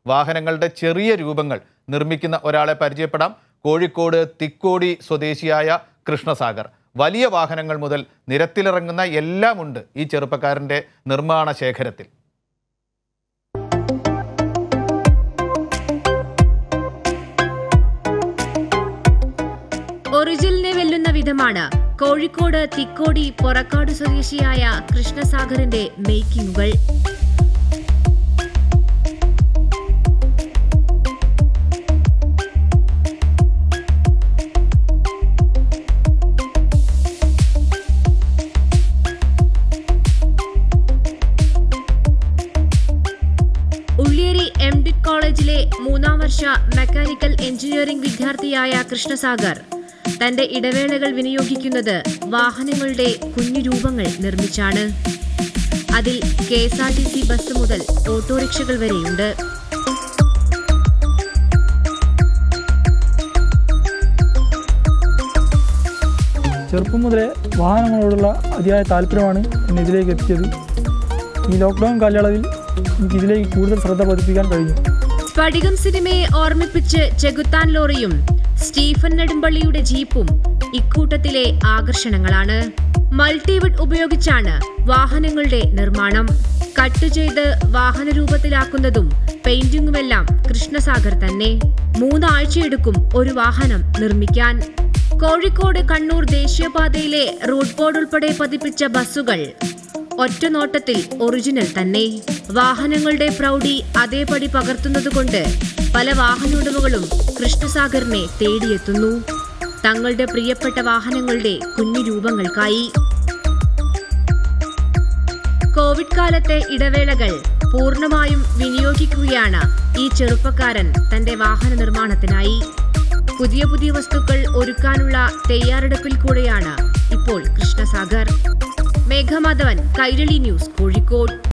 വാഹനങ്ങളുടെ ചെറിയ രൂപങ്ങൾ നിർമ്മിക്കുന്ന ഒരാളെ പരിചയപ്പെടാം കോഴിക്കോട് തിക്കോടി സ്വദേശിയായ കൃഷ്ണസാഗർ വലിയ വാഹനങ്ങൾ മുതൽ നിരത്തിലിറങ്ങുന്ന എല്ലാമുണ്ട് ഈ ചെറുപ്പക്കാരൻ്റെ നിർമ്മാണ ശേഖരത്തിൽ ഒറിജിനലിനെ വെല്ലുന്ന വിധമാണ് കോഴിക്കോട് തിക്കോടി പൊറക്കാട് സ്വദേശിയായ കൃഷ്ണസാഗറിന്റെ മേക്കിങ്ങുകൾ ഉള്ളിയേരി എം ഡിറ്റ് കോളേജിലെ മൂന്നാം വർഷ മെക്കാനിക്കൽ എഞ്ചിനീയറിംഗ് വിദ്യാർത്ഥിയായ കൃഷ്ണസാഗർ തന്റെ ഇടവേളകൾ വിനിയോഗിക്കുന്നത് വാഹനങ്ങളുടെ കുഞ്ഞു രൂപങ്ങൾ നിർമ്മിച്ചാണ് അതിൽ K S R T C bus മുതൽ ഓട്ടോറിക്ഷകൾ വരെയുണ്ട് ചെറുപ്പം മുതലേ വാഹനങ്ങളോടുള്ള അതിയായ താല്പര്യമാണ് എന്നെ ഇതിലേക്ക് എത്തിച്ചത് ഈ ലോക്ക്ഡൗൺ കാലയളവിൽ എനിക്ക് ഇതിലേക്ക് കൂടുതൽ ശ്രദ്ധ പതിപ്പിക്കാൻ കഴിഞ്ഞു സ്ഫടികം സിനിമയെ ഓർമ്മിപ്പിച്ച് ചെകുത്താൻ ലോറിയും സ്റ്റീഫൻ നെടുമ്പള്ളിയുടെ ജീപ്പും ഇക്കൂട്ടത്തിലെ ആകർഷണങ്ങളാണ് മൾട്ടിവുഡ് ഉപയോഗിച്ചാണ് വാഹനങ്ങളുടെ നിർമ്മാണം കട്ട് ചെയ്ത് വാഹന രൂപത്തിലാക്കുന്നതും പെയിന്റിങ്ങുമെല്ലാം കൃഷ്ണസാഗർ തന്നെ മൂന്നാഴ്ചയെടുക്കും ഒരു വാഹനം നിർമ്മിക്കാൻ കോഴിക്കോട് കണ്ണൂർ ദേശീയപാതയിലെ റൂട്ട് ബോർഡ് ഉൾപ്പെടെ പതിപ്പിച്ച ബസ്സുകൾ ഒറ്റ നോട്ടത്തിൽ ഒറിജിനൽ തന്നെ വാഹനങ്ങളുടെ പ്രൗഢി അതേപടി പകർത്തുന്നതുകൊണ്ട് പല വാഹനോടമകളും കൃഷ്ണസാഗറിനെ തേടിയെത്തുന്നു തങ്ങളുടെ പ്രിയപ്പെട്ട വാഹനങ്ങളുടെ കുഞ്ഞു രൂപങ്ങൾക്കായി കോവിഡ് കാലത്തെ ഇടവേളകൾ പൂർണ്ണമായും വിനിയോഗിക്കുകയാണ് ഈ ചെറുപ്പക്കാരൻ തന്റെ വാഹന നിർമ്മാണത്തിനായി പുതിയ പുതിയ വസ്തുക്കൾ ഒരുക്കാനുള്ള തയ്യാറെടുപ്പിൽ കൂടെയാണ് ഇപ്പോൾ കൃഷ്ണസാഗർ മേഘമാധവൻ കൈരളി ന്യൂസ് കോഴിക്കോട്